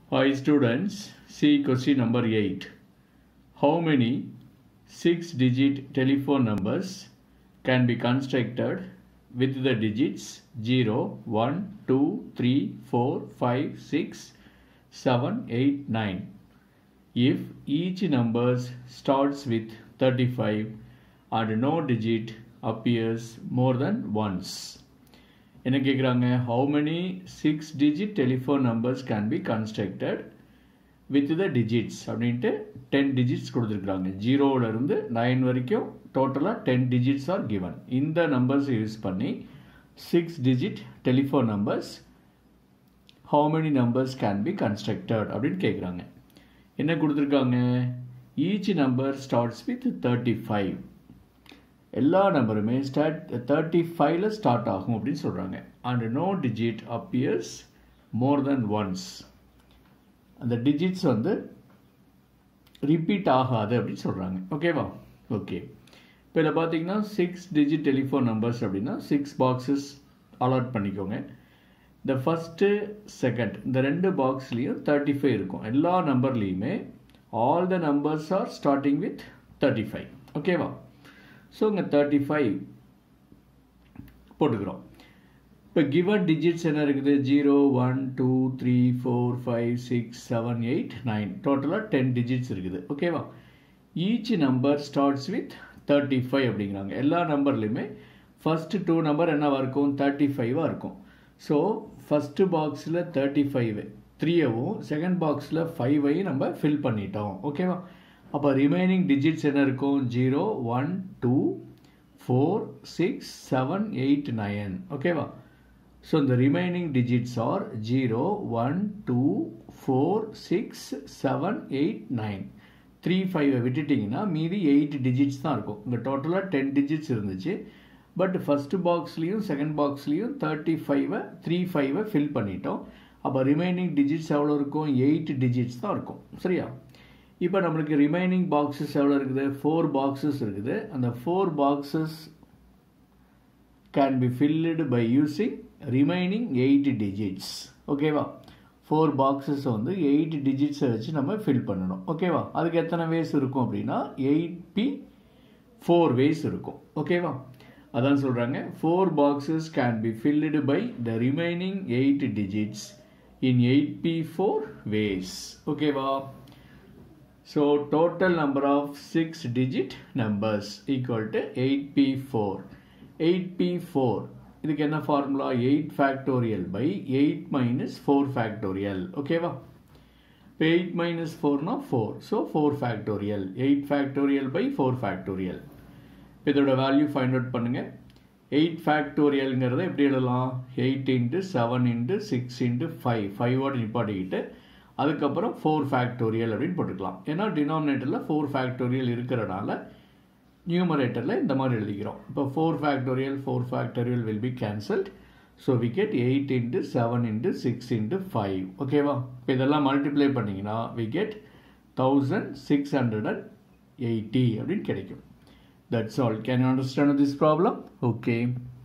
Hi students, see question number 8. How many 6 digit telephone numbers can be constructed with the digits 0, 1, 2, 3, 4, 5, 6, 7, 8, 9 if each number starts with 35 and no digit appears more than once என்ன கேட்குறாங்க how many six digit telephone numbers can be constructed with the digits அப்படின்ட்டு ten digits கொடுத்துருக்குறாங்க ஜீரோவிலேருந்து nine வரைக்கும் டோட்டலாக ten digits are given இந்த numbers use பண்ணி six digit telephone numbers how many numbers can be constructed அப்படின்னு கேட்குறாங்க என்ன கொடுத்துருக்காங்க each number starts with thirty five எல்லா நம்பருமே ஸ்டார்ட் தேர்ட்டி ஃபைவ்ல ஸ்டார்ட் ஆகும் அப்படின்னு சொல்கிறாங்க and no digit appears more than once அந்த டிஜிட்ஸ் வந்து ரிப்பீட் ஆகாது அப்படின்னு சொல்கிறாங்க ஓகேவா ஓகே இப்போ இதில் பார்த்தீங்கன்னா சிக்ஸ் டிஜிட் டெலிஃபோன் நம்பர்ஸ் அப்படின்னா சிக்ஸ் பாக்ஸஸ் அலாட் பண்ணிக்கோங்க இந்த ஃபஸ்ட்டு செகண்ட் இந்த ரெண்டு பாக்ஸ்லேயும் தேர்ட்டி ஃபைவ் இருக்கும் எல்லா நம்பர்லேயுமே all the numbers are starting with thirty five ஓகேவா ஸோ இங்கே தேர்ட்டி ஃபைவ் போட்டுக்கிறோம் இப்போ கிவன் டிஜிட்ஸ் என்ன இருக்குது zero one two three four five six seven eight nine டோட்டலாக டென் டிஜிட்ஸ் இருக்குது ஓகேவா each number starts with thirty five அப்படிங்கிறாங்க எல்லா நம்பர்லையுமே ஃபஸ்ட்டு டூ நம்பர் என்னவாக இருக்கும் தேர்ட்டி ஃபைவாக இருக்கும் ஸோ ஃபஸ்ட்டு பாக்ஸில் தேர்ட்டி ஃபைவ் த்ரீயவும் செகண்ட் பாக்ஸில் ஃபைவையும் நம்ம ஃபில் பண்ணிட்டோம் ஓகேவா அப்போ ரிமைனிங் டிஜிட்ஸ் என்ன இருக்கும் zero one two four six seven eight nine ஓகேவா ஸோ இந்த remaining digits are zero one two four six seven eight nine three ஃபைவை விட்டுட்டிங்கன்னா மீதி எயிட் டிஜிட்ஸ் தான் இருக்கும் இங்கே டோட்டலாக டென் டிஜிட்ஸ் இருந்துச்சு பட் ஃபஸ்ட்டு பாக்ஸ்லேயும் செகண்ட் பாக்ஸ்லேயும் தேர்ட்டி ஃபைவை த்ரீ ஃபைவை ஃபில் பண்ணிட்டோம் அப்போ ரிமைனிங் டிஜிட்ஸ் எவ்வளோ இருக்கும் எயிட் டிஜிட்ஸ் தான் இருக்கும் சரியா இப்போ நம்மளுக்கு ரிமைனிங் பாக்ஸஸ் எவ்வளோ இருக்குது ஃபோர் பாக்ஸஸ் இருக்குது அந்த four boxes can be filled by using remaining eight digits ஓகேவா ஃபோர் பாக்ஸஸ் வந்து எயிட் டிஜிட்ஸை வச்சு நம்ம ஃபில் பண்ணணும் ஓகேவா அதுக்கு எத்தனை வேஸ் இருக்கும் அப்படின்னா எயிட் பி ஃபோர் வேஸ் இருக்கும் ஓகேவா அதான் சொல்கிறாங்க four boxes can be filled by the remaining eight digits in eight P four ways ஓகேவா so total number of six digit numbers equal to eight P four eight P four இதுக்கு என்ன formula eight factorial by eight minus four factorial ஓகேவா இப்போ eight minus ஃபோர்னா four so four factorial eight factorial by four factorial இதோட value find out பண்ணுங்கள் eight ஃபேக்டோரியல்ங்கிறத எப்படி எழுதலாம் eight into seven into six into five ஃபைவோட நிப்பாட்டிக்கிட்டு அதுக்கப்புறம் ஃபோர் ஃபேக்டோரியல் அப்படின்னு போட்டுக்கலாம் ஏன்னா டினாமினேட்டரில் ஃபோர் ஃபேக்டோரியல் இருக்கிறனால நியூமரேட்டரில் இந்த மாதிரி எழுதிக்கிறோம் இப்போ four factorial four factorial will be cancelled so we get eight into seven into six into five ஓகேவா இப்போ இதெல்லாம் மல்டிப்ளை பண்ணிங்கன்னா we get thousand six hundred and eighty அப்படின்னு கிடைக்கும் That's all. Can you understand this problem? Okay.